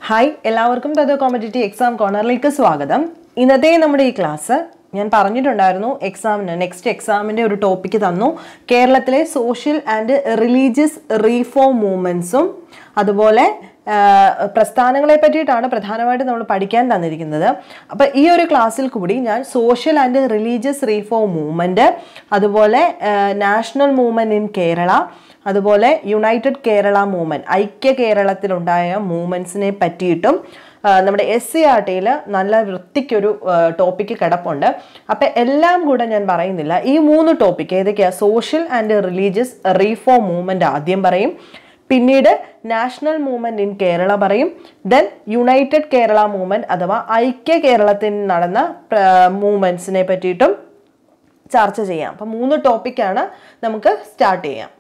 hi എല്ലാവർക്കും തത് competitive exam കോർണറിലേക്ക് സ്വാഗതം ഇന്നത്തെ നമ്മുടെ ഈ ക്ലാസ് ഞാൻ പറഞ്ഞിട്ടുണ്ടായിരുന്നു എക്സാമിന് നെക്സ്റ്റ് എക്സാമിൻ്റെ ഒരു ടോപ്പിക്ക് തന്നു കേരളത്തിലെ സോഷ്യൽ ആൻഡ് റിലീജിയസ് റീഫോം മൂവ്മെൻറ്റ്സും അതുപോലെ ആ, പ്രസ്ഥാനങ്ങളെ പറ്റിയിട്ടാണ് പ്രധാനമായിട്ട് നമ്മൾ പഠിക്കാൻ തന്നിരിക്കുന്നത് അപ്പോൾ ഈ ഒരു ക്ലാസ്സിൽ കൂടി ഞാൻ social and religious reform movement അതുപോലെ നാഷണൽ മൂവ്മെൻറ്റ് ഇൻ കേരള അതുപോലെ യുണൈറ്റഡ് കേരള മൂവ്മെൻറ്റ് ഐക്യ കേരളത്തിലുണ്ടായ മൂവ്മെൻറ്റ്സിനെ പറ്റിയിട്ടും ആ, നമ്മുടെ എസ് സി ആർ ടിയിൽ നല്ല വൃത്തിക്കൊരു ടോപ്പിക്ക് കിടപ്പുണ്ട് അപ്പം എല്ലാം കൂടെ ഞാൻ പറയുന്നില്ല ഈ മൂന്ന് ടോപ്പിക്ക് ഏതൊക്കെയാണ് social and religious reform movement ആദ്യം പറയും പിന്നീട് നാഷണൽ മൂവ്മെൻറ്റ് ഇൻ കേരള പറയും ദെൻ യുണൈറ്റഡ് കേരള മൂവ്മെൻറ്റ് അഥവാ ഐക്യ കേരളത്തിൽ നടന്ന മൂവ്മെൻറ്റ്സിനെ പറ്റിയിട്ടും ചർച്ച ചെയ്യാം അപ്പം മൂന്ന് ടോപ്പിക്കാണ് നമുക്ക് സ്റ്റാർട്ട് ചെയ്യാം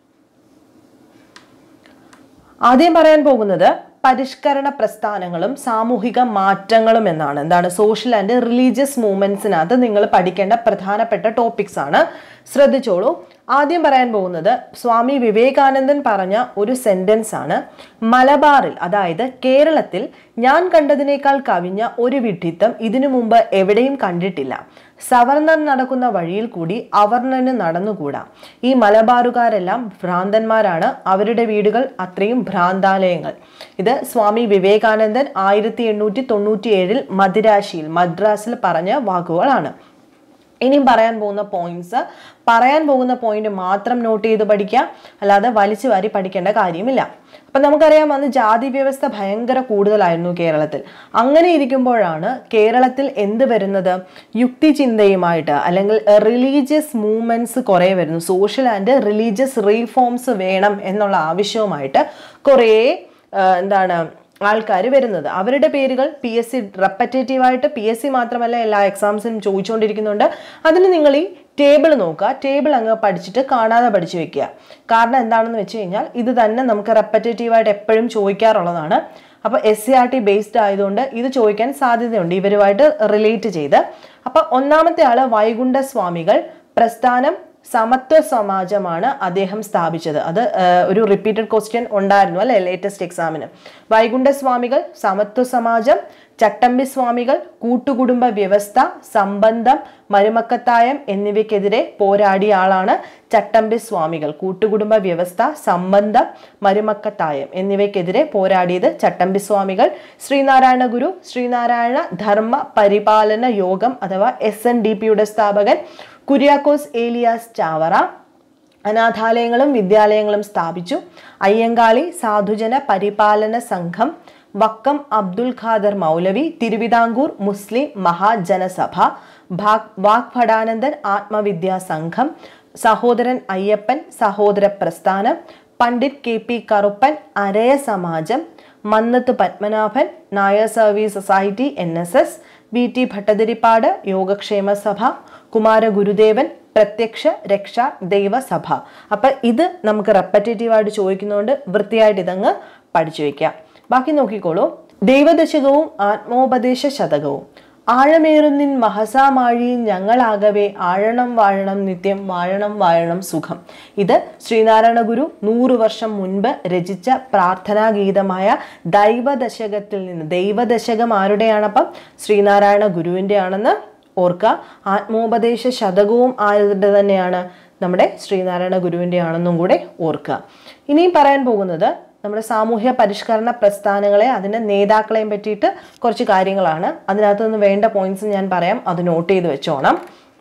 ആദ്യം പറയാൻ പോകുന്നത് പരിഷ്കരണ പ്രസ്ഥാനങ്ങളും സാമൂഹിക മാറ്റങ്ങളും എന്നാണ് എന്താണ് സോഷ്യൽ ആൻഡ് റിലീജിയസ് മൂവ്മെന്റ്സിനകത്ത് നിങ്ങൾ പഠിക്കേണ്ട പ്രധാനപ്പെട്ട ടോപ്പിക്സ് ആണ് ശ്രദ്ധിച്ചോളൂ ആദ്യം പറയാൻ പോകുന്നത് സ്വാമി വിവേകാനന്ദൻ പറഞ്ഞ ഒരു സെന്റൻസ് ആണ് മലബാറിൽ അതായത് കേരളത്തിൽ ഞാൻ കണ്ടതിനേക്കാൾ കവിഞ്ഞ ഒരു വിഡ്ഢിത്തം ഇതിനു മുമ്പ് എവിടെയും കണ്ടിട്ടില്ല സവർണർ നടക്കുന്ന വഴിയിൽ കൂടി അവർണന് നടന്നുകൂടാ ഈ മലബാറുകാരെല്ലാം ഭ്രാന്തന്മാരാണ് അവരുടെ വീടുകൾ അത്രയും ഭ്രാന്താലയങ്ങൾ ഇത് സ്വാമി വിവേകാനന്ദൻ ആയിരത്തി എണ്ണൂറ്റി തൊണ്ണൂറ്റി ഏഴിൽ മദിരാശിയിൽ മദ്രാസിൽ പറഞ്ഞ വാക്കുകളാണ് ഇനിയും പറയാൻ പോകുന്ന പോയിന്റ്സ് പറയാൻ പോകുന്ന പോയിന്റ് മാത്രം നോട്ട് ചെയ്ത് പഠിക്കുക അല്ലാതെ വലിച്ചു വാരി പഠിക്കേണ്ട കാര്യമില്ല അപ്പം നമുക്കറിയാം അന്ന് ജാതി വ്യവസ്ഥ ഭയങ്കര കൂടുതലായിരുന്നു കേരളത്തിൽ അങ്ങനെ ഇരിക്കുമ്പോഴാണ് കേരളത്തിൽ എന്ത് വരുന്നത് യുക്തി ചിന്തയുമായിട്ട് അല്ലെങ്കിൽ റിലീജിയസ് മൂവ്മെന്റ്സ് കുറേ വരുന്നു സോഷ്യൽ ആൻഡ് റിലീജിയസ് റീഫോംസ് വേണം എന്നുള്ള ആവശ്യവുമായിട്ട് കുറേ ആ, എന്താണ് ആൾക്കാർ വരുന്നത് അവരുടെ പേരുകൾ പി എസ് സി റെപ്പറ്റേറ്റീവായിട്ട് പി എസ് സി മാത്രമല്ല എല്ലാ എക്സാംസിനും ചോദിച്ചുകൊണ്ടിരിക്കുന്നുണ്ട് അതിന് നിങ്ങൾ ഈ ടേബിൾ നോക്കുക ടേബിൾ അങ്ങ് പഠിച്ചിട്ട് കാണാതെ പഠിച്ചു വെക്കുക കാരണം എന്താണെന്ന് വെച്ച് കഴിഞ്ഞാൽ ഇത് തന്നെ നമുക്ക് റെപ്പറ്റേറ്റീവായിട്ട് എപ്പോഴും ചോദിക്കാറുള്ളതാണ് അപ്പോൾ S C R T based ആയതുകൊണ്ട് ഇത് ചോദിക്കാൻ സാധ്യതയുണ്ട് ഇവരുമായിട്ട് റിലേറ്റ് ചെയ്ത് അപ്പോൾ ഒന്നാമത്തെ ആള് വൈകുണ്ഠ സ്വാമികൾ പ്രസ്ഥാനം സമത്വ സമാജമാണ് അദ്ദേഹം സ്ഥാപിച്ചത് അത് ആ, ഒരു റിപ്പീറ്റഡ് ക്വസ്റ്റ്യൻ ഉണ്ടായിരുന്നു അല്ലെ ലേറ്റസ്റ്റ് എക്സാമിന് വൈകുണ്ഠ സ്വാമികൾ സമത്വ സമാജം ചട്ടമ്പി സ്വാമികൾ കൂട്ടുകുടുംബ വ്യവസ്ഥ സംബന്ധം മരുമക്കത്തായം എന്നിവയ്ക്കെതിരെ പോരാടിയ ആളാണ് ചട്ടമ്പി സ്വാമികൾ കൂട്ടുകുടുംബ വ്യവസ്ഥ സംബന്ധം മരുമക്കത്തായം എന്നിവയ്ക്കെതിരെ പോരാടിയത് ചട്ടമ്പി സ്വാമികൾ ശ്രീനാരായണ ഗുരു ശ്രീനാരായണ ധർമ്മ പരിപാലന യോഗം അഥവാ എസ് എൻ ഡി പിയുടെ സ്ഥാപകൻ കുര്യാക്കോസ് ഏലിയാസ് ചാവറ അനാഥാലയങ്ങളും വിദ്യാലയങ്ങളും സ്ഥാപിച്ചു അയ്യങ്കാളി സാധുജന പരിപാലന സംഘം വക്കം അബ്ദുൽ ഖാദർ മൗലവി തിരുവിതാംകൂർ മുസ്ലിം മഹാജനസഭ ഭാഗ് വാഗ്ഭടാനന്ദൻ ആത്മവിദ്യാ സംഘം സഹോദരൻ Ayyappan Sahodara Prasthanam Pandit K P Karuppan Araya Samajam Mannathu Padmanabhan Nair service society N S S V T Bhattathiripad Yogakshema Sabha Kumara ഗുരുദേവൻ പ്രത്യക്ഷ രക്ഷ ദൈവസഭ അപ്പൊ ഇത് നമുക്ക് റെപ്പറ്റേറ്റീവായിട്ട് ചോദിക്കുന്നതുകൊണ്ട് വൃത്തിയായിട്ട് ഇതങ്ങ് പഠിച്ചു വെക്കാം ബാക്കി നോക്കിക്കോളൂ ദൈവദശകവും ആത്മോപദേശ ശതകവും ആഴമേറുന്നിൻ മഹസാമാഴിയിൽ ഞങ്ങളാകവേ ആഴണം വാഴണം നിത്യം വാഴണം വാഴണം സുഖം ഇത് ശ്രീനാരായണ ഗുരു നൂറു വർഷം മുൻപ് രചിച്ച പ്രാർത്ഥനാ ഗീതമായ ദൈവദശകത്തിൽ നിന്ന് ദൈവദശകം ആരുടെയാണപ്പം ശ്രീനാരായണ ഗുരുവിൻ്റെ ആണെന്ന് ഓർക്കുക ആത്മോപദേശ ശതകവും ആരുടെ തന്നെയാണ് നമ്മുടെ ശ്രീനാരായണ ഗുരുവിൻ്റെ ആണെന്നും കൂടെ ഓർക്കുക ഇനിയും പറയാൻ പോകുന്നത് നമ്മുടെ സാമൂഹ്യ പരിഷ്കരണ പ്രസ്ഥാനങ്ങളെ അതിൻ്റെ നേതാക്കളെയും പറ്റിയിട്ട് കുറച്ച് കാര്യങ്ങളാണ് അതിനകത്ത് നിന്ന് വേണ്ട പോയിന്റ്സ് ഞാൻ പറയാം അത് നോട്ട് ചെയ്ത് വെച്ചോണം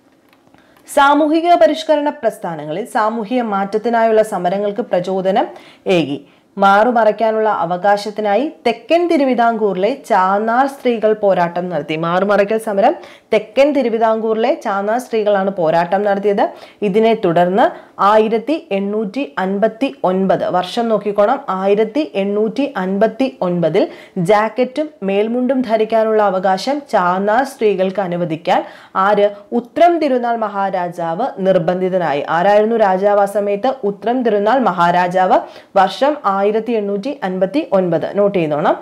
സാമൂഹിക പരിഷ്കരണ പ്രസ്ഥാനങ്ങളിൽ സാമൂഹിക മാറ്റത്തിനായുള്ള സമരങ്ങൾക്ക് പ്രചോദനം ഏകി മാറുമറയ്ക്കാനുള്ള അവകാശത്തിനായി തെക്കൻ തിരുവിതാംകൂറിലെ ചാന്നാർ സ്ത്രീകൾ പോരാട്ടം നടത്തി മാറുമറയ്ക്കൽ സമരം തെക്കൻ തിരുവിതാംകൂറിലെ ചാന്നാർ സ്ത്രീകളാണ് പോരാട്ടം നടത്തിയത് ഇതിനെ തുടർന്ന് ആയിരത്തി എണ്ണൂറ്റി അൻപത്തി ഒൻപത് വർഷം നോക്കിക്കോണം ആയിരത്തി എണ്ണൂറ്റി അൻപത്തി ഒൻപതിൽ ജാക്കറ്റും മേൽമുണ്ടും ധരിക്കാനുള്ള അവകാശം ചാന്നാർ സ്ത്രീകൾക്ക് അനുവദിക്കാൻ ആര് ഉത്രം തിരുനാൾ മഹാരാജാവ് നിർബന്ധിതനായി ആരായിരുന്നു രാജാവ് ആ സമയത്ത് ഉത്രം തിരുനാൾ മഹാരാജാവ് വർഷം ആയിരത്തി എണ്ണൂറ്റി അൻപത്തി ഒൻപത് നോട്ട് ചെയ്തോണം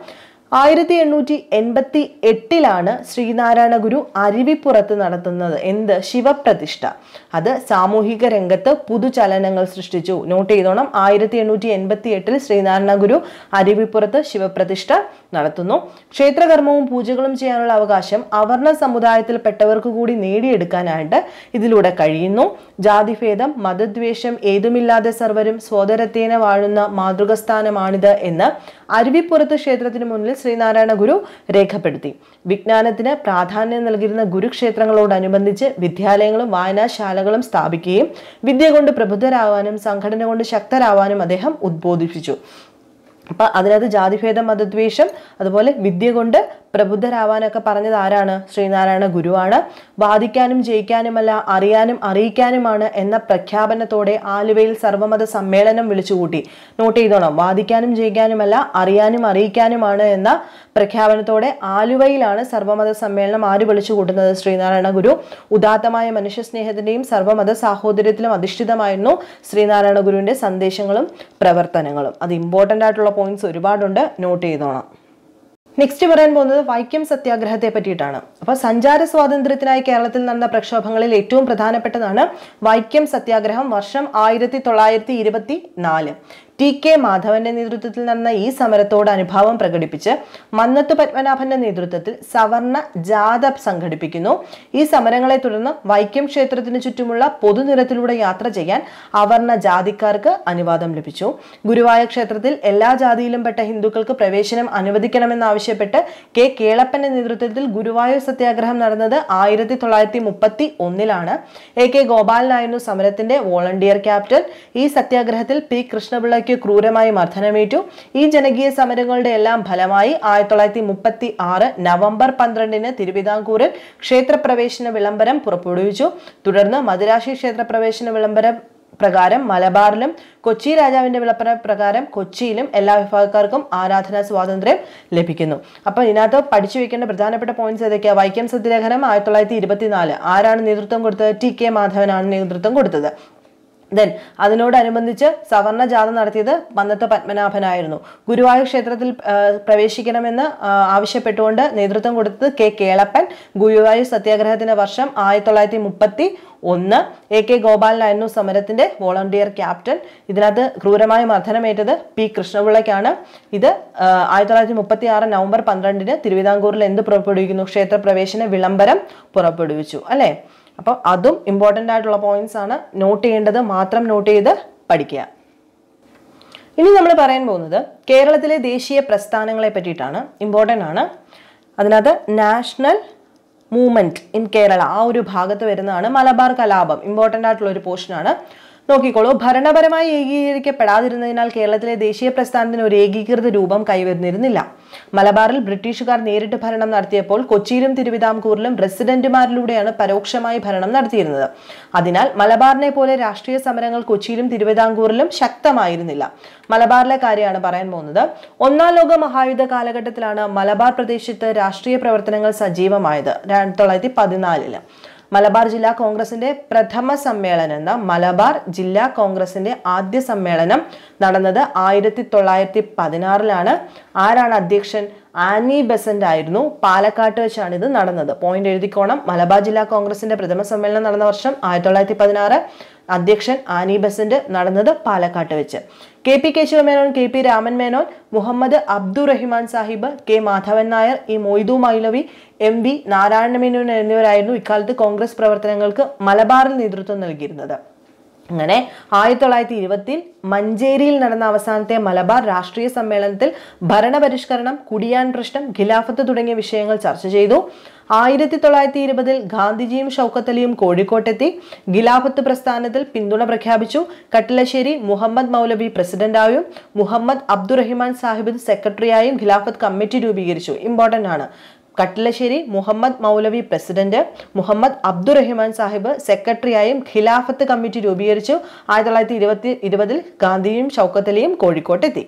ആയിരത്തി എണ്ണൂറ്റി എൺപത്തി എട്ടിലാണ് ശ്രീനാരായണ ഗുരു അരുവിപ്പുറത്ത് നടത്തുന്നത് എന്ത് ശിവപ്രതിഷ്ഠ അത് സാമൂഹിക രംഗത്ത് പുതുചലനങ്ങൾ സൃഷ്ടിച്ചു നോട്ട് ചെയ്തോണം ആയിരത്തി എണ്ണൂറ്റി എൺപത്തി എട്ടിൽ ശ്രീനാരായണ ഗുരു അരുവിപ്പുറത്ത് ശിവപ്രതിഷ്ഠ നടത്തുന്നു ക്ഷേത്രകർമ്മവും പൂജകളും ചെയ്യാനുള്ള അവകാശം അവർണ സമുദായത്തിൽപ്പെട്ടവർക്ക് കൂടി നേടിയെടുക്കാനായിട്ട് ഇതിലൂടെ കഴിയുന്നു ജാതിഭേദം മതദ്വേഷം ഏതുമില്ലാതെ സർവരും സ്വതരത്തേന വാഴുന്ന മാതൃകസ്ഥാനമാണിത് എന്ന് അരുവിപ്പുറത്ത് ക്ഷേത്രത്തിന് മുന്നിൽ ശ്രീനാരായണ ഗുരു രേഖപ്പെടുത്തി വിജ്ഞാനത്തിന് പ്രാധാന്യം നൽകിയിരുന്ന ഗുരുക്ഷേത്രങ്ങളോടനുബന്ധിച്ച് വിദ്യാലയങ്ങളും വായനാശാലകളും സ്ഥാപിക്കുകയും വിദ്യ കൊണ്ട് പ്രബുദ്ധരാവാനും സംഘടന കൊണ്ട് ശക്തരാവാനും അദ്ദേഹം ഉദ്ബോധിപ്പിച്ചു അപ്പൊ അതിനകത്ത് ജാതിഭേദം മതദ്വേഷം അതുപോലെ വിദ്യ കൊണ്ട് പ്രബുദ്ധരാവാനൊക്കെ പറഞ്ഞത് ആരാണ് ശ്രീനാരായണ ഗുരുവാണ് വാദിക്കാനും ജയിക്കാനുമല്ല അറിയാനും അറിയിക്കാനുമാണ് എന്ന പ്രഖ്യാപനത്തോടെ ആലുവയിൽ സർവമത സമ്മേളനം വിളിച്ചുകൂട്ടി നോട്ട് ചെയ്തോണം വാദിക്കാനും ജയിക്കാനുമല്ല അറിയാനും അറിയിക്കാനുമാണ് എന്ന പ്രഖ്യാപനത്തോടെ ആലുവയിലാണ് സർവമത സമ്മേളനം ആര് വിളിച്ചു കൂട്ടുന്നത് ശ്രീനാരായണ ഗുരു ഉദാത്തമായ മനുഷ്യസ്നേഹത്തിന്റെയും സർവമത സാഹോദര്യത്തിലും അധിഷ്ഠിതമായിരുന്നു ശ്രീനാരായണ ഗുരുവിന്റെ സന്ദേശങ്ങളും പ്രവർത്തനങ്ങളും അത് ഇമ്പോർട്ടൻ്റ് ആയിട്ടുള്ള പോയിന്റ്സ് ഒരുപാടുണ്ട് നോട്ട് ചെയ്തോണം നെക്സ്റ്റ് പറയാൻ പോകുന്നത് വൈക്കം സത്യാഗ്രഹത്തെ പറ്റിയിട്ടാണ് അപ്പൊ സഞ്ചാര സ്വാതന്ത്ര്യത്തിനായി കേരളത്തിൽ നടന്ന പ്രക്ഷോഭങ്ങളിൽ ഏറ്റവും പ്രധാനപ്പെട്ടതാണ് വൈക്കം സത്യാഗ്രഹം വർഷം ആയിരത്തി തൊള്ളായിരത്തി ഇരുപത്തി നാല് ടി കെ മാധവന്റെ നേതൃത്വത്തിൽ നടന്ന ഈ സമരത്തോട് അനുഭാവം പ്രകടിപ്പിച്ച് മന്നത്ത് പത്മനാഭന്റെ നേതൃത്വത്തിൽ സവർണ ജാഥ സംഘടിപ്പിക്കുന്നു ഈ സമരങ്ങളെ തുടർന്ന് വൈക്കം ക്ഷേത്രത്തിന് ചുറ്റുമുള്ള പൊതുനിരത്തിലൂടെ യാത്ര ചെയ്യാൻ അവർണ ജാതിക്കാർക്ക് അനുവാദം ലഭിച്ചു ഗുരുവായ ക്ഷേത്രത്തിൽ എല്ലാ ജാതിയിലും പെട്ട ഹിന്ദുക്കൾക്ക് പ്രവേശനം അനുവദിക്കണമെന്നാവശ്യപ്പെട്ട് കെ കേളപ്പന്റെ നേതൃത്വത്തിൽ ഗുരുവായൂർ സത്യാഗ്രഹം നടന്നത് ആയിരത്തി തൊള്ളായിരത്തി മുപ്പത്തി ഒന്നിലാണ് എ കെ ഗോപാലനായിരുന്നു സമരത്തിന്റെ വോളണ്ടിയർ ക്യാപ്റ്റൻ ഈ സത്യാഗ്രഹത്തിൽ പി കൃഷ്ണപിള്ളയ്ക്ക് ക്രൂരമായി മർദ്ദനമേറ്റു ഈ ജനകീയ സമരങ്ങളുടെ എല്ലാം ഫലമായി ആയിരത്തി തൊള്ളായിരത്തി മുപ്പത്തി ആറ് നവംബർ പന്ത്രണ്ടിന് തിരുവിതാംകൂറിൽ ക്ഷേത്രപ്രവേശന വിളംബരം പുറപ്പെടുവിച്ചു തുടർന്ന് മദിരാശി ക്ഷേത്രപ്രവേശന വിളംബരം പ്രകാരം മലബാറിലും കൊച്ചി രാജാവിന്റെ വിളംബര പ്രകാരം കൊച്ചിയിലും എല്ലാ വിഭാഗക്കാർക്കും ആരാധനാ സ്വാതന്ത്ര്യം ലഭിക്കുന്നു അപ്പൊ ഇതിനകത്ത് പഠിച്ചു വെക്കേണ്ട പ്രധാനപ്പെട്ട പോയിന്റ്സ് ഏതൊക്കെയാ വൈക്കം സത്യലേഖനം ആയിരത്തി തൊള്ളായിരത്തി ഇരുപത്തിനാല് ആരാണ് നേതൃത്വം കൊടുത്തത് ടി കെ മാധവനാണ് നേതൃത്വം കൊടുത്തത് ദെൻ അതിനോടനുബന്ധിച്ച് സവർണ ജാഥ നടത്തിയത് മന്നത്ത് പത്മനാഭനായിരുന്നു ഗുരുവായൂർ ക്ഷേത്രത്തിൽ ആ, പ്രവേശിക്കണമെന്ന് ആ, ആവശ്യപ്പെട്ടുകൊണ്ട് നേതൃത്വം കൊടുത്തത് കെ കേളപ്പൻ ഗുരുവായൂർ സത്യാഗ്രഹത്തിന്റെ വർഷം ആയിരത്തി തൊള്ളായിരത്തി മുപ്പത്തി ഒന്ന് എ കെ ഗോപാലനായിരുന്നു സമരത്തിന്റെ വോളണ്ടിയർ ക്യാപ്റ്റൻ ഇതിനകത്ത് ക്രൂരമായ മർദ്ദനമേറ്റത് പി കൃഷ്ണപിള്ളയ്ക്കാണ് ഇത് ആ, ആയിരത്തി തൊള്ളായിരത്തി മുപ്പത്തി ആറ് നവംബർ പന്ത്രണ്ടിന് തിരുവിതാംകൂറിൽ എന്ത് പുറപ്പെടുവിക്കുന്നു ക്ഷേത്രപ്രവേശന വിളംബരം പുറപ്പെടുവിച്ചു അല്ലേ അപ്പോൾ അതും ഇമ്പോർട്ടൻ്റ് ആയിട്ടുള്ള പോയിന്റ്സ് ആണ് നോട്ട് ചെയ്യേണ്ടത് മാത്രം നോട്ട് ചെയ്ത് പഠിക്കുക ഇനി നമ്മൾ പറയാൻ പോകുന്നത് കേരളത്തിലെ ദേശീയ പ്രസ്ഥാനങ്ങളെ പറ്റിയിട്ടാണ് ഇമ്പോർട്ടൻ്റ് ആണ് അതിനകത്ത് നാഷണൽ മൂവ്മെന്റ് ഇൻ കേരള ആ ഒരു ഭാഗത്ത് വരുന്നതാണ് മലബാർ കലാപം ഇമ്പോർട്ടൻ്റ് ആയിട്ടുള്ള ഒരു പോർഷനാണ് നോക്കിക്കോളൂ ഭരണപരമായി ഏകീകരിക്കപ്പെടാതിരുന്നതിനാൽ കേരളത്തിലെ ദേശീയ പ്രസ്ഥാനത്തിന് ഒരു ഏകീകൃത രൂപം കൈവരുന്നിരുന്നില്ല മലബാറിൽ ബ്രിട്ടീഷുകാർ നേരിട്ട് ഭരണം നടത്തിയപ്പോൾ കൊച്ചിയിലും തിരുവിതാംകൂറിലും റെസിഡന്റുമാരിലൂടെയാണ് പരോക്ഷമായി ഭരണം നടത്തിയിരുന്നത് അതിനാൽ മലബാറിനെ പോലെ രാഷ്ട്രീയ സമരങ്ങൾ കൊച്ചിയിലും തിരുവിതാംകൂറിലും ശക്തമായിരുന്നില്ല മലബാറിലെ കാര്യമാണ് പറയാൻ പോകുന്നത് ഒന്നാം ലോക മഹായുദ്ധ കാലഘട്ടത്തിലാണ് മലബാർ പ്രദേശത്ത് രാഷ്ട്രീയ പ്രവർത്തനങ്ങൾ സജീവമായത് ആയിരത്തി തൊള്ളായിരത്തി പതിനാലില് മലബാർ ജില്ലാ കോൺഗ്രസിന്റെ പ്രഥമ സമ്മേളനം എന്ന മലബാർ ജില്ലാ കോൺഗ്രസിന്റെ ആദ്യ സമ്മേളനം നടന്നത് ആയിരത്തി തൊള്ളായിരത്തി പതിനാറിലാണ് ആരാണ് അധ്യക്ഷൻ ആനി ബെസന്റ് ആയിരുന്നു പാലക്കാട്ട് വെച്ചാണ് ഇത് നടന്നത് പോയിന്റ് എഴുതിക്കോണം മലബാർ ജില്ലാ കോൺഗ്രസിന്റെ പ്രഥമ സമ്മേളനം നടന്ന വർഷം ആയിരത്തി തൊള്ളായിരത്തി പതിനാറ് അധ്യക്ഷൻ ആനി ബെസന്റ് നടന്നത് പാലക്കാട്ട് വെച്ച് K P Keshava Menon K P Raman Menon Muhammad Abdurahiman Sahib K Madhavan Nair E Moithu Maulavi M V Narayana Menon എന്നിവരായിരുന്നു ഇക്കാലത്ത് കോൺഗ്രസ് പ്രവർത്തനങ്ങൾക്ക് മലബാറിൽ നേതൃത്വം നൽകിയിരുന്നത് അങ്ങനെ ആയിരത്തി തൊള്ളായിരത്തി ഇരുപത്തിൽ മഞ്ചേരിയിൽ നടന്ന അവസാനത്തെ മലബാർ രാഷ്ട്രീയ സമ്മേളനത്തിൽ ഭരണപരിഷ്കരണം കുടിയാൻ പ്രശ്നം ഖിലാഫത്ത് തുടങ്ങിയ വിഷയങ്ങൾ ചർച്ച ചെയ്തു ആയിരത്തി തൊള്ളായിരത്തി ഇരുപതിൽ ഗാന്ധിജിയും ഷൗക്കത്തലിയും കോഴിക്കോട്ടെത്തി ഖിലാഫത്ത് പ്രസ്ഥാനത്തിൽ പിന്തുണ പ്രഖ്യാപിച്ചു കട്ടിലശ്ശേരി മുഹമ്മദ് മൗലവി പ്രസിഡന്റായും മുഹമ്മദ് അബ്ദുറഹിമാൻ സാഹിബ് സെക്രട്ടറിയായും ഖിലാഫത്ത് കമ്മിറ്റി രൂപീകരിച്ചു ഇമ്പോർട്ടന്റ് ആണ് കട്ടിലശ്ശേരി മുഹമ്മദ് മൗലവി പ്രസിഡന്റ് മുഹമ്മദ് അബ്ദുറഹിമാൻ സാഹിബ് സെക്രട്ടറിയായും ഖിലാഫത്ത് കമ്മിറ്റി രൂപീകരിച്ചു ആയിരത്തി തൊള്ളായിരത്തി ഇരുപത്തി ഇരുപതിൽ ഗാന്ധിയും ഷൗക്കത്തലിയും കോഴിക്കോട്ടെത്തി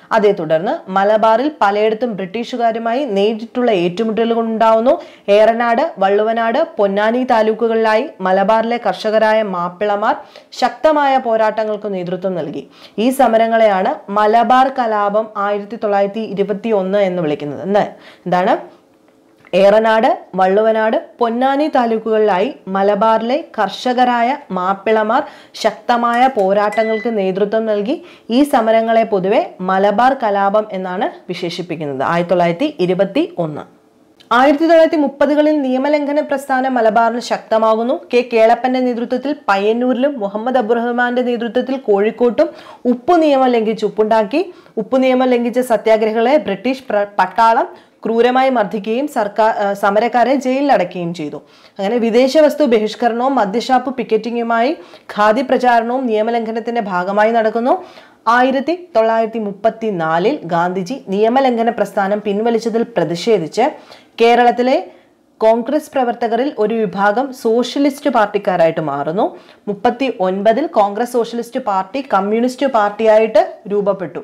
അതേ തുടർന്ന് മലബാറിൽ പലയിടത്തും ബ്രിട്ടീഷുകാരുമായി നേരിട്ടുള്ള ഏറ്റുമുട്ടലുകൾ ഉണ്ടാവുന്നു ഏറനാട് വള്ളുവനാട് പൊന്നാനി താലൂക്കുകളിലായി മലബാറിലെ കർഷകരായ മാപ്പിളമാർ ശക്തമായ പോരാട്ടങ്ങൾക്ക് നേതൃത്വം നൽകി ഈ സമരങ്ങളെയാണ് മലബാർ കലാപം ആയിരത്തി തൊള്ളായിരത്തി ഇരുപത്തി ഒന്ന് എന്ന് വിളിക്കുന്നത് എന്ന് എന്താണ് ഏറനാട് വള്ളുവനാട് പൊന്നാനി താലൂക്കുകളിലായി മലബാറിലെ കർഷകരായ മാപ്പിളമാർ ശക്തമായ പോരാട്ടങ്ങൾക്ക് നേതൃത്വം നൽകി ഈ സമരങ്ങളെ പൊതുവെ മലബാർ കലാപം എന്നാണ് വിശേഷിപ്പിക്കുന്നത് ആയിരത്തി തൊള്ളായിരത്തി ഇരുപത്തി ഒന്ന് ആയിരത്തി തൊള്ളായിരത്തി മുപ്പതുകളിൽ നിയമലംഘന പ്രസ്ഥാനം മലബാറിൽ ശക്തമാകുന്നു കെ കേളപ്പന്റെ നേതൃത്വത്തിൽ പയ്യന്നൂരിലും മുഹമ്മദ് അബ്ദുറഹ്മാന്റെ നേതൃത്വത്തിൽ കോഴിക്കോട്ടും ഉപ്പു നിയമം ലംഘിച്ച് ഉപ്പുണ്ടാക്കി ഉപ്പു നിയമം ലംഘിച്ച സത്യാഗ്രഹികളെ ബ്രിട്ടീഷ് പ്ര- പട്ടാളം ക്രൂരമായി മർദ്ദിക്കുകയും സർക്കാർ ആ, സമരക്കാരെ ജയിലിലടക്കുകയും ചെയ്തു അങ്ങനെ വിദേശ വസ്തു ബഹിഷ്കരണവും മദ്യഷാപ്പ് പിക്കറ്റിംഗുമായി ഖാദി പ്രചാരണവും നിയമലംഘനത്തിന്റെ ഭാഗമായി നടക്കുന്നു ആയിരത്തി തൊള്ളായിരത്തി മുപ്പത്തി നാലിൽ ഗാന്ധിജി നിയമലംഘന പ്രസ്ഥാനം പിൻവലിച്ചതിൽ പ്രതിഷേധിച്ച് കേരളത്തിലെ കോൺഗ്രസ് പ്രവർത്തകരിൽ ഒരു വിഭാഗം സോഷ്യലിസ്റ്റ് പാർട്ടിക്കാരായിട്ട് മാറുന്നു മുപ്പത്തി ഒൻപതിൽ കോൺഗ്രസ് സോഷ്യലിസ്റ്റ് പാർട്ടി കമ്മ്യൂണിസ്റ്റ് പാർട്ടിയായിട്ട് രൂപപ്പെട്ടു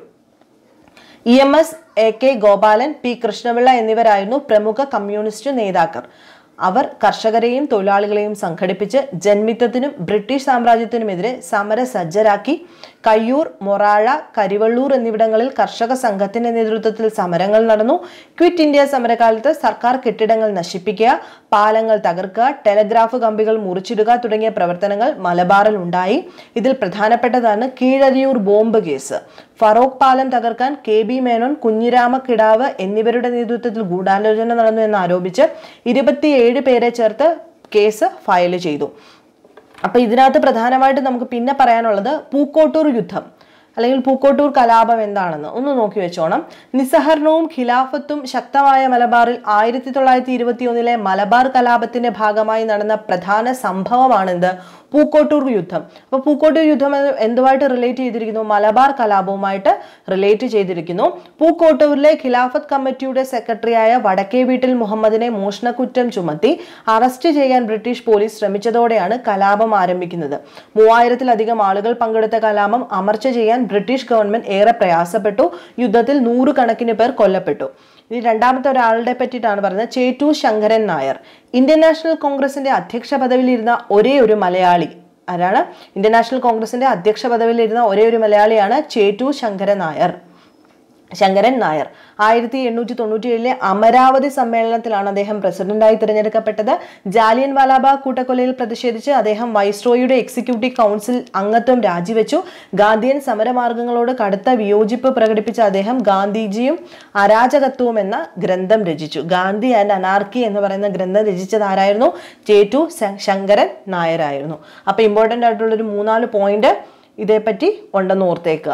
E M S A K Gopalan P Krishna Pillai എന്നിവരായിരുന്നു പ്രമുഖ കമ്മ്യൂണിസ്റ്റ് നേതാക്കൾ അവർ കർഷകരെയും തൊഴിലാളികളെയും സംഘടിപ്പിച്ച് ജന്മിത്തത്തിനും ബ്രിട്ടീഷ് സാമ്രാജ്യത്തിനുമെതിരെ സമരസജ്ജരാക്കി കയ്യൂർ മൊറാഴ കരിവള്ളൂർ എന്നിവിടങ്ങളിൽ കർഷക സംഘത്തിന്റെ നേതൃത്വത്തിൽ സമരങ്ങൾ നടന്നു ക്വിറ്റ് ഇന്ത്യ സമരകാലത്ത് സർക്കാർ കെട്ടിടങ്ങൾ നശിപ്പിക്കുക പാലങ്ങൾ തകർക്കുക ടെലഗ്രാഫ് കമ്പികൾ മുറിച്ചിടുക തുടങ്ങിയ പ്രവർത്തനങ്ങൾ മലബാറിൽ ഉണ്ടായി ഇതിൽ പ്രധാനപ്പെട്ടതാണ് കീഴരിയൂർ ബോംബ് കേസ് ഫറോക്ക് പാലം തകർക്കാൻ കെ ബി മേനോൻ കുഞ്ഞിരാമ കിടാവ് എന്നിവരുടെ നേതൃത്വത്തിൽ ഗൂഢാലോചന നടന്നു എന്ന് ആരോപിച്ച് ഇരുപത്തിയേഴ് പേരെ ചേർത്ത് കേസ് ഫയൽ ചെയ്തു അപ്പൊ ഇതിനകത്ത് പ്രധാനമായിട്ട് നമുക്ക് പിന്നെ പറയാനുള്ളത് പൂക്കോട്ടൂർ യുദ്ധം അല്ലെങ്കിൽ പൂക്കോട്ടൂർ കലാപം എന്താണെന്ന് ഒന്ന് നോക്കി വെച്ചോണം നിസ്സഹരണവും ഖിലാഫത്തും ശക്തമായ മലബാറിൽ ആയിരത്തി തൊള്ളായിരത്തി ഇരുപത്തി ഒന്നിലെ മലബാർ കലാപത്തിന്റെ ഭാഗമായി നടന്ന പ്രധാന സംഭവമാണെന്ത് പൂക്കോട്ടൂർ യുദ്ധം അപ്പൊ പൂക്കോട്ടൂർ യുദ്ധം എന്ന് എന്തുമായിട്ട് റിലേറ്റ് ചെയ്തിരിക്കുന്നു മലബാർ കലാപവുമായിട്ട് റിലേറ്റ് ചെയ്തിരിക്കുന്നു പൂക്കോട്ടൂരിലെ ഖിലാഫത്ത് കമ്മിറ്റിയുടെ സെക്രട്ടറിയായ വടക്കേ വീട്ടിൽ മുഹമ്മദിനെ മോഷണക്കുറ്റം ചുമത്തി അറസ്റ്റ് ചെയ്യാൻ ബ്രിട്ടീഷ് പോലീസ് ശ്രമിച്ചതോടെയാണ് കലാപം ആരംഭിക്കുന്നത് മൂവായിരത്തിലധികം ആളുകൾ പങ്കെടുത്ത കലാപം അമർച്ച ചെയ്യാൻ ബ്രിട്ടീഷ് ഗവൺമെന്റ് ഏറെ പ്രയാസപ്പെട്ടു യുദ്ധത്തിൽ നൂറുകണക്കിന് പേർ കൊല്ലപ്പെട്ടു ഇനി രണ്ടാമത്തെ ഒരാളുടെ പറ്റിയിട്ടാണ് പറയുന്നത് ചേറ്റു ശങ്കരൻ നായർ ഇന്ത്യൻ നാഷണൽ കോൺഗ്രസിന്റെ അധ്യക്ഷ പദവിയിലിരുന്ന ഒരേ ഒരു മലയാളി ആരാണ് ഇന്ത്യൻ നാഷണൽ കോൺഗ്രസിന്റെ അധ്യക്ഷ പദവിയിലിരുന്ന ഒരേ ഒരു മലയാളിയാണ് ചേറ്റു ശങ്കരൻ നായർ ശങ്കരൻ നായർ ആയിരത്തി എണ്ണൂറ്റി തൊണ്ണൂറ്റി ഏഴിലെ അമരാവതി സമ്മേളനത്തിലാണ് അദ്ദേഹം പ്രസിഡന്റായി തിരഞ്ഞെടുക്കപ്പെട്ടത് ജാലിയൻ വാലാബാഗ് കൂട്ടക്കൊലയിൽ പ്രതിഷേധിച്ച് അദ്ദേഹം വൈസ്രോയുടെ എക്സിക്യൂട്ടീവ് കൗൺസിൽ അംഗത്വം രാജിവെച്ചു ഗാന്ധിയൻ സമരമാർഗങ്ങളോട് കടുത്ത വിയോജിപ്പ് പ്രകടിപ്പിച്ച അദ്ദേഹം ഗാന്ധിജിയും അരാജകത്വവും എന്ന ഗ്രന്ഥം രചിച്ചു ഗാന്ധി ആൻഡ് അനാർക്കി എന്ന് പറയുന്ന ഗ്രന്ഥം രചിച്ചത് ആരായിരുന്നു ചേറ്റു ശ- ശങ്കരൻ നായരായിരുന്നു അപ്പൊ ഇമ്പോർട്ടൻ്റ് ആയിട്ടുള്ളൊരു മൂന്നാല് പോയിന്റ് ഇതേപ്പറ്റി ഉണ്ടെന്ന് ഓർത്തേക്കുക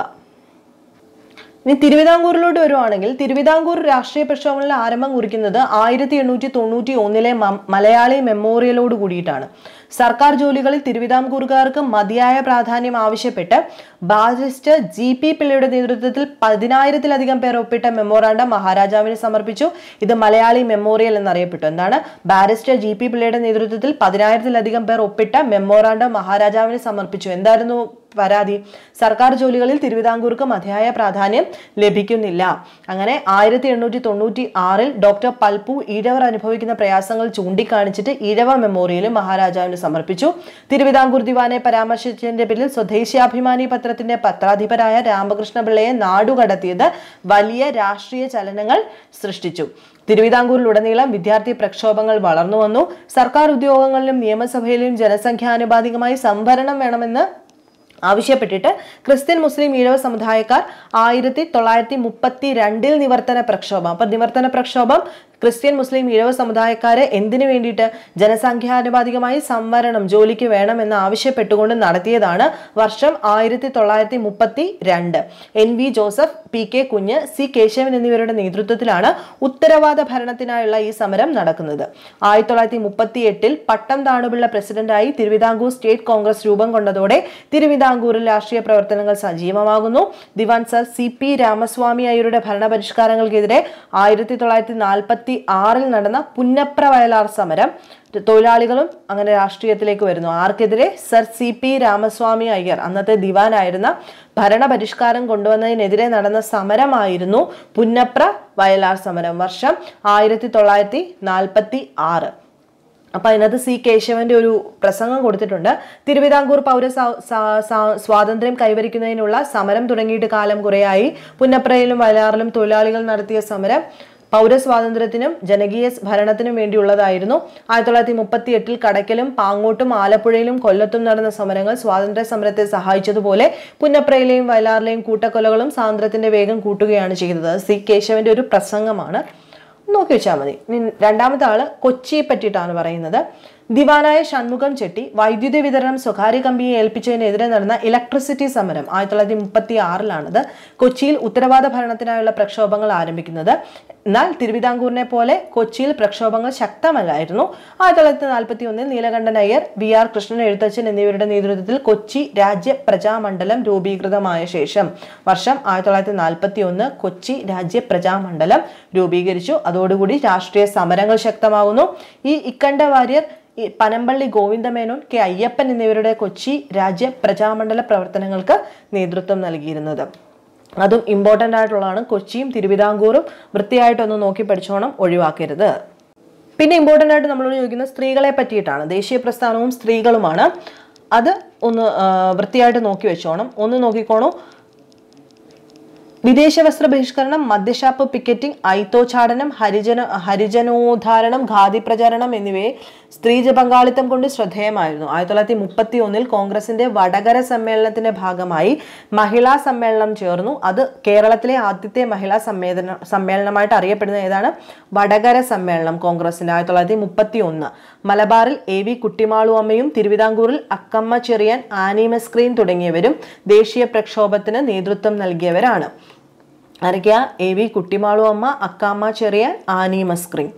ഇനി തിരുവിതാംകൂറിലോട്ട് വരുവാണെങ്കിൽ തിരുവിതാംകൂർ രാഷ്ട്രീയ പ്രക്ഷോഭങ്ങളിൽ ആരംഭം കുറിക്കുന്നത് ആയിരത്തി എണ്ണൂറ്റി തൊണ്ണൂറ്റി ഒന്നിലെ മ- മലയാളി മെമ്മോറിയലോട് കൂടിയിട്ടാണ് സർക്കാർ ജോലികളിൽ തിരുവിതാംകൂറുകാർക്ക് മതിയായ പ്രാധാന്യം ആവശ്യപ്പെട്ട് ബാരിസ്റ്റർ ജി പി പിള്ളയുടെ നേതൃത്വത്തിൽ പതിനായിരത്തിലധികം പേർ ഒപ്പിട്ട മെമ്മോറാണ്ടം മഹാരാജാവിന് സമർപ്പിച്ചു ഇത് മലയാളി മെമ്മോറിയൽ എന്നറിയപ്പെട്ടു എന്താണ് ബാരിസ്റ്റർ ജി പി പിള്ളയുടെ നേതൃത്വത്തിൽ പതിനായിരത്തിലധികം പേർ ഒപ്പിട്ട മെമ്മോറാണ്ടം മഹാരാജാവിന് സമർപ്പിച്ചു എന്തായിരുന്നു പരാതി സർക്കാർ ജോലികളിൽ തിരുവിതാംകൂർക്ക് മതിയായ പ്രാധാന്യം ലഭിക്കുന്നില്ല അങ്ങനെ ആയിരത്തി എണ്ണൂറ്റി തൊണ്ണൂറ്റി ആറിൽ ഡോക്ടർ പൽപ്പു ഈഴവർ അനുഭവിക്കുന്ന പ്രയാസങ്ങൾ ചൂണ്ടിക്കാണിച്ചിട്ട് ഈഴവ മെമ്മോറിയലും മഹാരാജാവിന് സമർപ്പിച്ചു തിരുവിതാംകൂർ ദിവാനെ പരാമർശിച്ചതിന്റെ പേരിൽ സ്വദേശാഭിമാനി പത്രത്തിന്റെ പത്രാധിപരായ രാമകൃഷ്ണ പിള്ളയെ നാടുകടത്തിയത് വലിയ രാഷ്ട്രീയ ചലനങ്ങൾ സൃഷ്ടിച്ചു തിരുവിതാംകൂറിലുടനീളം വിദ്യാർത്ഥി പ്രക്ഷോഭങ്ങൾ വളർന്നു വന്നു സർക്കാർ ഉദ്യോഗങ്ങളിലും നിയമസഭയിലും ജനസംഖ്യാനുപാതികമായി സംവരണം വേണമെന്ന് ആവശ്യപ്പെട്ടിട്ട് ക്രിസ്ത്യൻ മുസ്ലിം ഈഴവ സമുദായക്കാർ ആയിരത്തി തൊള്ളായിരത്തി മുപ്പത്തി രണ്ടിൽ നിവർത്തന പ്രക്ഷോഭം അപ്പൊ നിവർത്തന പ്രക്ഷോഭം ക്രിസ്ത്യൻ മുസ്ലിം ഈഴവ സമുദായക്കാരെ എന്തിനു വേണ്ടിയിട്ട് ജനസംഖ്യാനുപാതികമായി സംവരണം ജോലിക്ക് വേണമെന്ന് ആവശ്യപ്പെട്ടുകൊണ്ട് നടത്തിയതാണ് വർഷം ആയിരത്തി തൊള്ളായിരത്തി മുപ്പത്തി രണ്ട് N V Joseph P K Kunju C Kesavan എന്നിവരുടെ നേതൃത്വത്തിലാണ് ഉത്തരവാദ ഭരണത്തിനായുള്ള ഈ സമരം നടക്കുന്നത് ആയിരത്തി തൊള്ളായിരത്തി മുപ്പത്തി എട്ടിൽ പട്ടം താണുപിള്ള പ്രസിഡന്റായി തിരുവിതാംകൂർ സ്റ്റേറ്റ് കോൺഗ്രസ് രൂപം കൊണ്ടതോടെ തിരുവിതാംകൂറിൽ രാഷ്ട്രീയ പ്രവർത്തനങ്ങൾ സജീവമാകുന്നു Diwan Sir C P Ramaswamy അയ്യരുടെ ഭരണപരിഷ്കാരങ്ങൾക്കെതിരെ ആയിരത്തി തൊള്ളായിരത്തി നാൽപ്പത്തി നാൽപ്പത്തി ആറിൽ നടന്ന പുന്നപ്ര വയലാർ സമരം തൊഴിലാളികളും അങ്ങനെ രാഷ്ട്രീയത്തിലേക്ക് വരുന്നു ആർക്കെതിരെ Sir C P Ramaswamy Iyer അന്നത്തെ ദിവാനായിരുന്ന ഭരണപരിഷ്കാരം കൊണ്ടുവന്നതിനെതിരെ നടന്ന സമരമായിരുന്നു പുന്നപ്ര വയലാർ സമരം വർഷം ആയിരത്തി തൊള്ളായിരത്തി നാൽപ്പത്തി ആറ് അപ്പൊ അതിനകത്ത് സി കേശവന്റെ ഒരു പ്രസംഗം കൊടുത്തിട്ടുണ്ട് തിരുവിതാംകൂർ പൗര സ- സ- സ- സ്വാതന്ത്ര്യം കൈവരിക്കുന്നതിനുള്ള സമരം തുടങ്ങിയിട്ട് കാലം കുറേയായി പുന്നപ്രയിലും വയലാറിലും തൊഴിലാളികൾ നടത്തിയ സമരം പൗരസ്വാതന്ത്ര്യത്തിനും ജനകീയ ഭരണത്തിനും വേണ്ടിയുള്ളതായിരുന്നു ആയിരത്തി തൊള്ളായിരത്തി മുപ്പത്തി എട്ടിൽ കടയ്ക്കലും പാങ്ങോട്ടും ആലപ്പുഴയിലും കൊല്ലത്തും നടന്ന സമരങ്ങൾ സ്വാതന്ത്ര്യ സമരത്തെ സഹായിച്ചതുപോലെ പുന്നപ്രയിലെയും വയലാറിലെയും കൂട്ടക്കൊലകളും സ്വാതന്ത്ര്യത്തിന്റെ വേഗം കൂട്ടുകയാണ് ചെയ്തത് സി കേശവന്റെ ഒരു പ്രസംഗമാണ് നോക്കി വെച്ചാൽ മതി ഇനി രണ്ടാമത്തെ ആള് കൊച്ചിയെ പറ്റിയിട്ടാണ് പറയുന്നത് ദിവാനായ ഷൺമുഖം ചെട്ടി വൈദ്യുതി വിതരണം സ്വകാര്യ കമ്പനിയെ ഏൽപ്പിച്ചതിനെതിരെ നടന്ന ഇലക്ട്രിസിറ്റി സമരം ആയിരത്തി തൊള്ളായിരത്തി മുപ്പത്തി ആറിലാണത് കൊച്ചിയിൽ ഉത്തരവാദ ഭരണത്തിനായുള്ള പ്രക്ഷോഭങ്ങൾ ആരംഭിക്കുന്നത് എന്നാൽ തിരുവിതാംകൂറിനെ പോലെ കൊച്ചിയിൽ പ്രക്ഷോഭങ്ങൾ ശക്തമല്ലായിരുന്നു ആയിരത്തി തൊള്ളായിരത്തി നാൽപ്പത്തി ഒന്നിൽ നീലകണ്ഠൻ അയ്യർ വി ആർ കൃഷ്ണൻ എഴുത്തച്ഛൻ എന്നിവരുടെ നേതൃത്വത്തിൽ കൊച്ചി രാജ്യ പ്രജാമണ്ഡലം രൂപീകൃതമായ ശേഷം വർഷം ആയിരത്തി തൊള്ളായിരത്തി നാൽപ്പത്തി ഒന്ന് കൊച്ചി രാജ്യ പ്രജാമണ്ഡലം രൂപീകരിച്ചു അതോടുകൂടി രാഷ്ട്രീയ സമരങ്ങൾ ശക്തമാകുന്നു ഈ ഇക്കണ്ട വാര്യർ ഈ പനമ്പള്ളി ഗോവിന്ദമേനോൻ കെ അയ്യപ്പൻ എന്നിവരുടെ കൊച്ചി രാജ്യ പ്രജാമണ്ഡല പ്രവർത്തനങ്ങൾക്ക് നേതൃത്വം നൽകിയിരുന്നത് അതും ഇമ്പോർട്ടൻ്റ് ആയിട്ടുള്ളതാണ് കൊച്ചിയും തിരുവിതാംകൂറും വൃത്തിയായിട്ടൊന്ന് നോക്കി പഠിച്ചോണം ഒഴിവാക്കരുത് പിന്നെ ഇമ്പോർട്ടൻ്റ് ആയിട്ട് നമ്മളോട് ചോദിക്കുന്ന സ്ത്രീകളെ പറ്റിയിട്ടാണ് ദേശീയ പ്രസ്ഥാനവും സ്ത്രീകളുമാണ് അത് ഒന്ന് ആ, വൃത്തിയായിട്ട് നോക്കി വെച്ചോണം ഒന്ന് നോക്കിക്കോണു വിദേശ വസ്ത്ര ബഹിഷ്കരണം മദ്യഷാപ്പ് പിക്കറ്റിംഗ് ഐത്തോച്ചാടനം ഹരിജന ഹരിജനോദ്ധാരണം ഖാദി പ്രചാരണം എന്നിവയെ സ്ത്രീജ പങ്കാളിത്തം കൊണ്ട് ശ്രദ്ധേയമായിരുന്നു ആയിരത്തി തൊള്ളായിരത്തി മുപ്പത്തി ഒന്നിൽ കോൺഗ്രസിന്റെ വടകര സമ്മേളനത്തിന്റെ ഭാഗമായി മഹിളാ സമ്മേളനം ചേർന്നു അത് കേരളത്തിലെ ആദ്യത്തെ മഹിളാ സമ്മേളന സമ്മേളനമായിട്ട് അറിയപ്പെടുന്ന ഏതാണ് വടകര സമ്മേളനം കോൺഗ്രസിന്റെ ആയിരത്തി തൊള്ളായിരത്തി മുപ്പത്തി ഒന്ന് മലബാറിൽ എ വി കുട്ടിമാളു അമ്മയും തിരുവിതാംകൂറിൽ അക്കമ്മ ചെറിയാൻ ആനി മസ്ക്രീൻ തുടങ്ങിയവരും ദേശീയ പ്രക്ഷോഭത്തിന് നേതൃത്വം നൽകിയവരാണ് ആരൊക്കെയാ എ വി കുട്ടിമാളു അമ്മ അക്കാമ്മ ചെറിയാൻ ആനി മസ്ക്രീൻ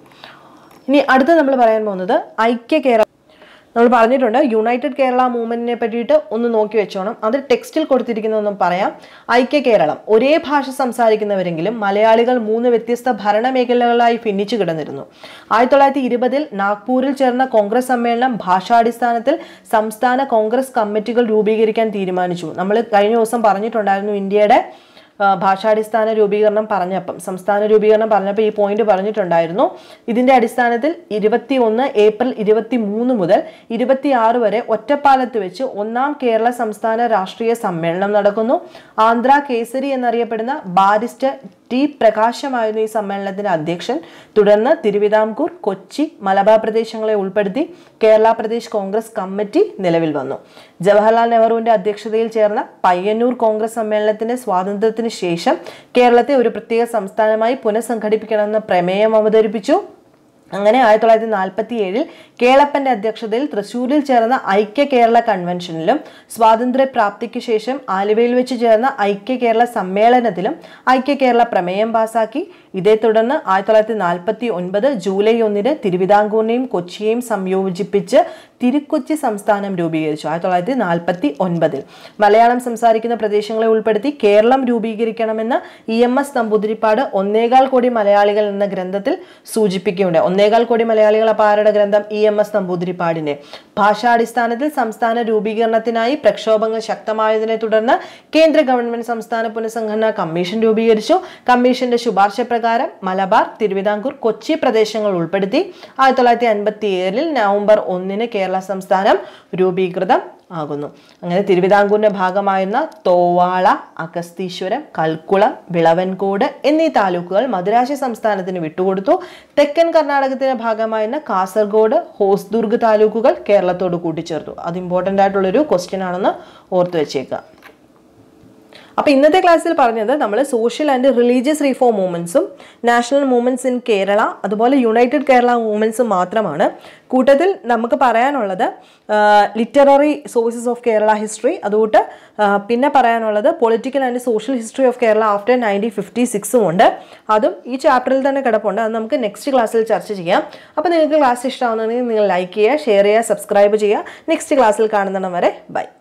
ഇനി അടുത്ത് നമ്മൾ പറയാൻ പോകുന്നത് ഐക്യ കേരള നമ്മൾ പറഞ്ഞിട്ടുണ്ട് യുണൈറ്റഡ് കേരള മൂവ്മെന്റിനെ പറ്റിയിട്ട് ഒന്ന് നോക്കി വെച്ചോണം അത് ടെക്സ്റ്റിൽ കൊടുത്തിരിക്കുന്നതൊന്നും പറയാം ഐക്യ കേരളം ഒരേ ഭാഷ സംസാരിക്കുന്നവരെങ്കിലും മലയാളികൾ മൂന്ന് വ്യത്യസ്ത ഭരണമേഖലകളായി ഭിന്നിച്ചു കിടന്നിരുന്നു ആയിരത്തി തൊള്ളായിരത്തി ഇരുപതിൽ നാഗ്പൂരിൽ ചേർന്ന കോൺഗ്രസ് സമ്മേളനം ഭാഷാടിസ്ഥാനത്തിൽ സംസ്ഥാന കോൺഗ്രസ് കമ്മിറ്റികൾ രൂപീകരിക്കാൻ തീരുമാനിച്ചു നമ്മൾ കഴിഞ്ഞ ദിവസം പറഞ്ഞിട്ടുണ്ടായിരുന്നു ഇന്ത്യയുടെ ആ, ഭാഷാടിസ്ഥാന രൂപീകരണം പറഞ്ഞപ്പം സംസ്ഥാന രൂപീകരണം പറഞ്ഞപ്പോൾ ഈ പോയിന്റ് പറഞ്ഞിട്ടുണ്ടായിരുന്നു ഇതിന്റെ അടിസ്ഥാനത്തിൽ ഇരുപത്തി ഒന്ന് ഏപ്രിൽ ഇരുപത്തി മൂന്ന് മുതൽ ഇരുപത്തി ആറ് വരെ ഒറ്റപ്പാലത്ത് വെച്ച് ഒന്നാം കേരള സംസ്ഥാന രാഷ്ട്രീയ സമ്മേളനം നടക്കുന്നു ആന്ധ്ര കേസരി എന്നറിയപ്പെടുന്ന ബാരിസ്റ്റർ ടി പ്രകാശമായിരുന്നു ഈ സമ്മേളനത്തിന്റെ അധ്യക്ഷൻ തുടർന്ന് തിരുവിതാംകൂർ കൊച്ചി മലബാർ പ്രദേശങ്ങളെ ഉൾപ്പെടുത്തി കേരള പ്രദേശ് കോൺഗ്രസ് കമ്മിറ്റി നിലവിൽ വന്നു ജവഹർലാൽ നെഹ്റുവിന്റെ അധ്യക്ഷതയിൽ ചേർന്ന പയ്യന്നൂർ കോൺഗ്രസ് സമ്മേളനത്തിന്റെ സ്വാതന്ത്ര്യത്തിന് ശേഷം കേരളത്തെ ഒരു പ്രത്യേക സംസ്ഥാനമായി പുനഃസംഘടിപ്പിക്കണമെന്ന പ്രമേയം അവതരിപ്പിച്ചു അങ്ങനെ ആയിരത്തി തൊള്ളായിരത്തി നാൽപ്പത്തി ഏഴിൽ കേളപ്പന്റെ അധ്യക്ഷതയിൽ തൃശൂരിൽ ചേർന്ന ഐക്യ കേരള കൺവെൻഷനിലും സ്വാതന്ത്ര്യ പ്രാപ്തിക്ക് ശേഷം ആലുവയിൽ വെച്ച് ചേർന്ന ഐക്യ കേരള സമ്മേളനത്തിലും ഐക്യ കേരള പ്രമേയം പാസാക്കി ഇതേ തുടർന്ന് ആയിരത്തി തൊള്ളായിരത്തി നാൽപ്പത്തി ഒൻപത് ജൂലൈ ഒന്നിന് തിരുവിതാംകൂറിനെയും കൊച്ചിയെയും സംയോജിപ്പിച്ച് തിരുക്കൊച്ചി സംസ്ഥാനം രൂപീകരിച്ചു ആയിരത്തി തൊള്ളായിരത്തി നാൽപ്പത്തി ഒൻപതിൽ മലയാളം സംസാരിക്കുന്ന പ്രദേശങ്ങളെ ഉൾപ്പെടുത്തി കേരളം രൂപീകരിക്കണമെന്ന് ഇ എം എസ് നമ്പൂതിരിപ്പാട് ഒന്നേകാൽ കോടി മലയാളികൾ എന്ന ഗ്രന്ഥത്തിൽ സൂചിപ്പിക്കുകയുണ്ട് ഒന്നേകാൽ കോടി മലയാളികൾ അപ്പോൾ ആരുടെ ഗ്രന്ഥം ഇ എം എസ് നമ്പൂതിരിപ്പാടിന്റെ ഭാഷാടിസ്ഥാനത്തിൽ സംസ്ഥാന രൂപീകരണത്തിനായി പ്രക്ഷോഭങ്ങൾ ശക്തമായതിനെ തുടർന്ന് കേന്ദ്ര ഗവൺമെന്റ് സംസ്ഥാന പുനഃസംഘടനാ കമ്മീഷൻ രൂപീകരിച്ചു കമ്മീഷന്റെ ശുപാർശ പ്രകാരം മലബാർ തിരുവിതാംകൂർ കൊച്ചി പ്രദേശങ്ങൾ ഉൾപ്പെടുത്തി ആയിരത്തി തൊള്ളായിരത്തി അൻപത്തി ഏഴിൽ നവംബർ ഒന്നിന് കേരള സംസ്ഥാനം രൂപീകൃതം ആകുന്നു അങ്ങനെ തിരുവിതാംകൂറിന്റെ ഭാഗമായിരുന്ന തോവാള അഗസ്തീശ്വരം കൽക്കുളം വിളവൻകോട് എന്നീ താലൂക്കുകൾ മദുരാശി സംസ്ഥാനത്തിന് വിട്ടുകൊടുത്തു തെക്കൻ കർണാടകത്തിന്റെ ഭാഗമായിരുന്ന കാസർഗോഡ് ഹോസ്ദുർഗ് താലൂക്കുകൾ കേരളത്തോട് കൂട്ടിച്ചേർത്തു അത് ഇമ്പോർട്ടൻ്റ് ആയിട്ടുള്ളൊരു ക്വസ്റ്റ്യൻ ആണെന്ന് ഓർത്തു വെച്ചേക്കുക അപ്പോൾ ഇന്നത്തെ ക്ലാസ്സിൽ പറഞ്ഞത് നമ്മൾ സോഷ്യൽ ആൻഡ് റിലീജിയസ് റീഫോം മൂവ്മെൻറ്റ്സും നാഷണൽ മൂവ്മെൻറ്റ്സ് ഇൻ കേരള അതുപോലെ യുണൈറ്റഡ് കേരള മൂവ്മെൻറ്റ്സും മാത്രമാണ് കൂട്ടത്തിൽ നമുക്ക് പറയാനുള്ളത് literary sources of Kerala history അതുകൊണ്ട് ആ, പിന്നെ പറയാനുള്ളത് political and social history of Kerala after nineteen fifty സിക്സും ഉണ്ട് അതും ഈ ചാപ്റ്ററിൽ തന്നെ കിടപ്പുണ്ട് അത് നമുക്ക് നെക്സ്റ്റ് ക്ലാസ്സിൽ ചർച്ച ചെയ്യാം അപ്പോൾ നിങ്ങൾക്ക് ക്ലാസ് ഇഷ്ടമാവുന്നതെങ്കിൽ നിങ്ങൾ ലൈക്ക് ചെയ്യുക ഷെയർ ചെയ്യുക സബ്സ്ക്രൈബ് ചെയ്യുക നെക്സ്റ്റ് ക്ലാസ്സിൽ കാണുന്നിടം വരെ ബൈ